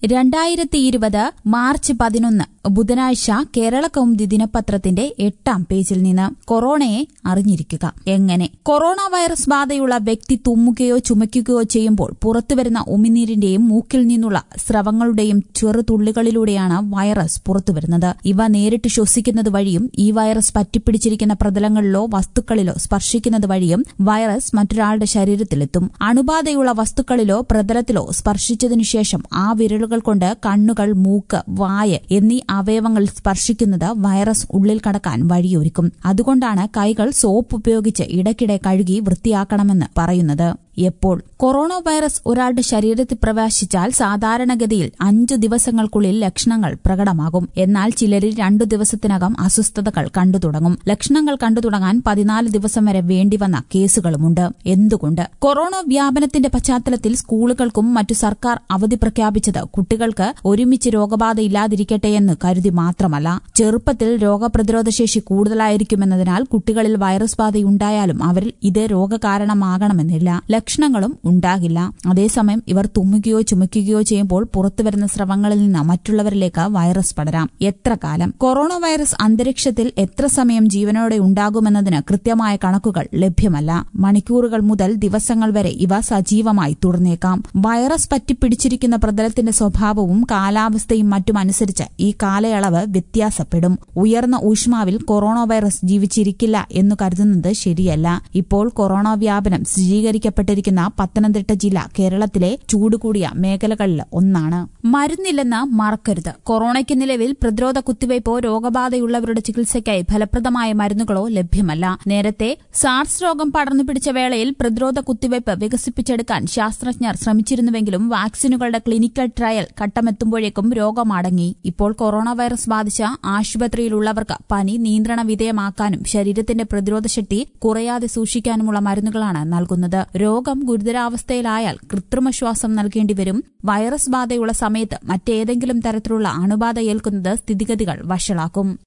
രണ്ടായിരത്തി ഇരുപത് മാർച്ച് പതിനൊന്ന് ബുധനാഴ്ച കേരള കൗമുദി ദിനപത്രത്തിന്റെ എട്ടാം പേജിൽ നിന്ന് കൊറോണയെ അറിഞ്ഞിരിക്കുക എങ്ങനെ കൊറോണ വൈറസ് ബാധയുള്ള വ്യക്തി തുമ്മുകയോ ചുമയ്ക്കുകയോ ചെയ്യുമ്പോൾ പുറത്തുവരുന്ന ഉമിനീരിന്റെയും മൂക്കിൽ നിന്നുള്ള സ്രവങ്ങളുടെയും ചെറുതുള്ളികളിലൂടെയാണ് വൈറസ് പുറത്തുവരുന്നത് ഇവ നേരിട്ട് ശ്വസിക്കുന്നത് വഴിയും ഈ വൈറസ് പറ്റിപ്പിടിച്ചിരിക്കുന്ന പ്രതലങ്ങളിലോ വസ്തുക്കളിലോ സ്പർശിക്കുന്നത് വഴിയും വൈറസ് മറ്റൊരാളുടെ ശരീരത്തിലെത്തും അണുബാധയുള്ള വസ്തുക്കളിലോ പ്രതലത്തിലോ സ്പർശിച്ചതിനു ശേഷം ആ വിരലുകൾ കൊണ്ട് കണ്ണുകൾ മൂക്ക് വായ എന്നീ അവയവങ്ങൾ സ്പർശിക്കുന്നത് വൈറസ് ഉള്ളിൽ കടക്കാൻ വഴിയൊരുക്കും അതുകൊണ്ടാണ് കൈകൾ സോപ്പ് ഉപയോഗിച്ച് ഇടയ്ക്കിടെ കഴുകി വൃത്തിയാക്കണമെന്ന് പറയുന്നത് എപ്പോൾ കൊറോണ വൈറസ് ഒരാളുടെ ശരീരത്തിൽ പ്രവേശിച്ചാൽ സാധാരണഗതിയിൽ അഞ്ചു ദിവസങ്ങൾക്കുള്ളിൽ ലക്ഷണങ്ങൾ പ്രകടമാകും എന്നാൽ ചിലരിൽ രണ്ടു ദിവസത്തിനകം അസ്വസ്ഥതകൾ കണ്ടു തുടങ്ങും ലക്ഷണങ്ങൾ കണ്ടു തുടങ്ങാൻ പതിനാല് ദിവസം വരെ വേണ്ടിവന്ന കേസുകളുമുണ്ട് എന്തുകൊണ്ട് കൊറോണ വ്യാപനത്തിന്റെ പശ്ചാത്തലത്തിൽ സ്കൂളുകൾക്കും മറ്റു സർക്കാർ അവധി പ്രഖ്യാപിച്ചത് കുട്ടികൾക്ക് ഒരുമിച്ച് രോഗബാധയില്ലാതിരിക്കട്ടെ എന്ന് കരുതി മാത്രമല്ല ചെറുപ്പത്തിൽ രോഗപ്രതിരോധ ശേഷി കൂടുതലായിരിക്കുമെന്നതിനാൽ കുട്ടികളിൽ വൈറസ് ബാധയുണ്ടായാലും അവരിൽ ഇത് രോഗകാരണമാകണമെന്നില്ല ലക്ഷണങ്ങളും ഉണ്ടാകില്ല അതേസമയം ഇവർ തുമ്മുകയോ ചുമയ്ക്കുകയോ ചെയ്യുമ്പോൾ പുറത്തുവരുന്ന സ്രവങ്ങളിൽ നിന്ന് മറ്റുള്ളവരിലേക്ക് വൈറസ് പടരാം എത്ര കാലം കൊറോണ വൈറസ് അന്തരീക്ഷത്തിൽ എത്ര സമയം ജീവനോടെ ഉണ്ടാകുമെന്നതിന് കൃത്യമായ കണക്കുകൾ ലഭ്യമല്ല മണിക്കൂറുകൾ മുതൽ ദിവസങ്ങൾ വരെ ഇവ സജീവമായി തുടർന്നേക്കാം വൈറസ് പറ്റിപ്പിടിച്ചിരിക്കുന്ന പ്രതലത്തിന്റെ സ്വഭാവവും കാലാവസ്ഥയും മറ്റും അനുസരിച്ച് ഈ കാലയളവ് വ്യത്യാസപ്പെടും ഉയർന്ന ഊഷ്മാവിൽ കൊറോണ വൈറസ് ജീവിച്ചിരിക്കില്ല എന്ന് കരുതുന്നത് ശരിയല്ല ഇപ്പോൾ കൊറോണ വ്യാപനം സ്ഥിരീകരിക്കപ്പെട്ടിരിക്കുന്ന പത്തനംതിട്ട ജില്ല കേരളത്തിലെ ചൂട് കൂടിയ മേഖലകളിൽ ഒന്നാണ് മരുന്നില്ലെന്ന് മറക്കരുത് കൊറോണയ്ക്ക് നിലവിൽ പ്രതിരോധ കുത്തിവയ്പോ രോഗബാധയുള്ളവരുടെ ചികിത്സയ്ക്കായി ഫലപ്രദമായ മരുന്നുകളോ ലഭ്യമല്ല നേരത്തെ സാർസ് രോഗം പടർന്നു പിടിച്ച വേളയിൽ പ്രതിരോധ കുത്തിവയ്പ് വികസിപ്പിച്ചെടുക്കാൻ ശാസ്ത്രജ്ഞർ ശ്രമിച്ചിരുന്നുവെങ്കിലും വാക്സിനുകളുടെ ക്ലിനിക്കൽ ട്രയൽ ഘട്ടമെത്തുമ്പോഴേക്കും രോഗം അടങ്ങി ഇപ്പോൾ കൊറോണ വൈറസ് ബാധിച്ച ആശുപത്രിയിലുള്ളവർക്ക് പനി നിയന്ത്രണ വിധേയമാക്കാനും ശരീരത്തിന്റെ പ്രതിരോധ ശക്തി കുറയാതെ സൂക്ഷിക്കാനുമുള്ള മരുന്നുകളാണ് നൽകുന്നത് രോഗം ഗുരുതരാവസ്ഥയിലായാൽ കൃത്രിമശ്വാസം നൽകേണ്ടിവരും വൈറസ് ബാധയുള്ള സമയത്ത് മറ്റേതെങ്കിലും തരത്തിലുള്ള അണുബാധ ഏൽക്കുന്നത് സ്ഥിതിഗതികൾ വഷളാക്കും